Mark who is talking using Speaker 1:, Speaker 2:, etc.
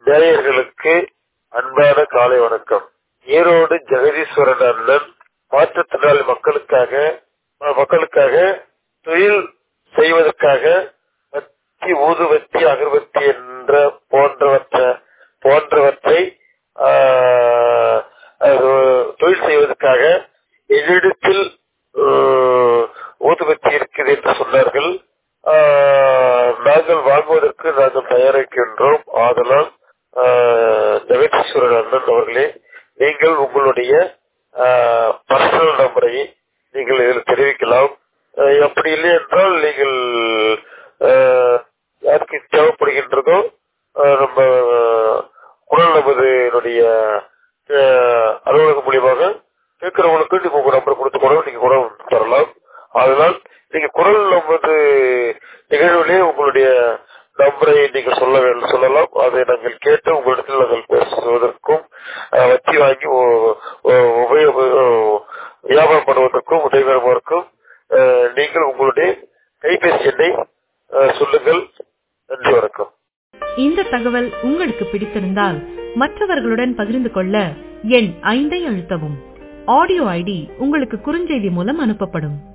Speaker 1: நேயர்களுக்கு அன்பான காலை வணக்கம் ஈரோடு ஜெகதீஸ்வரன் அண்ணன் மாற்றுத்திறனாளி மக்களுக்காக மக்களுக்காக தொழில் செய்வதற்காக வத்தி ஊதுவத்தி அகர்வத்தி என்ற போன்றவற்றை போன்றவற்றை ஆஹ், அது தொழில் செய்வதற்காக என்னிடத்தில் ஆஹ், ஊதுவத்தி இருக்குது என்று சொன்னார்கள் ஆஹ், நாங்கள் வாங்குவதற்கு நாங்கள் தயாரிக்கின்றோம் ஆதலால் ஆஹ், ஜெகதீஸ்வரன் அண்ணன் அவர்களே நீங்கள் உங்களுடைய பர்சனல் நம்பரை நீங்கள் இதில் தெரிவிக்கலாம் ஆஹ், அப்படி இல்லை என்றால் நீங்கள் ஆஹ், யாருக்கு தேவைப்படுகின்றதோ ஆஹ், நம்ம குரல் நமதுடைய ஆஹ், அலுவலகம் மூலியமாக கேட்கிறவங்களுக்கு நீங்க உங்க நம்பர் கொடுத்து கூட நீங்க கூட தரலாம் அதனால் நீங்க குரல் நமது நிகழ்விலே உங்களுடைய நம்பரை நீங்க சொல்ல வேண்டும் சொல்லலாம் அதை நாங்கள் கேட்டு உங்களிடத்தில் நாங்கள் பேசுவதற்கும் ஆஹ், வட்டி வாங்கி உ- உ- உபயோக வியாபாரம் பண்ணுவதற்கும் உதவிகரமாக்கும் நீங்கள் உங்களுடைய கைபேசி எண்ணை ஆஹ், சொல்லுங்கள் நன்றி வணக்கம்
Speaker 2: இந்த தகவல் உங்களுக்கு பிடித்திருந்தால் மற்றவர்களுடன் பகிர்ந்து கொள்ள எண் ஐந்தை அழுத்தவும் ஆடியோ ஐடி உங்களுக்கு குறுஞ்செய்தி மூலம் அனுப்பப்படும்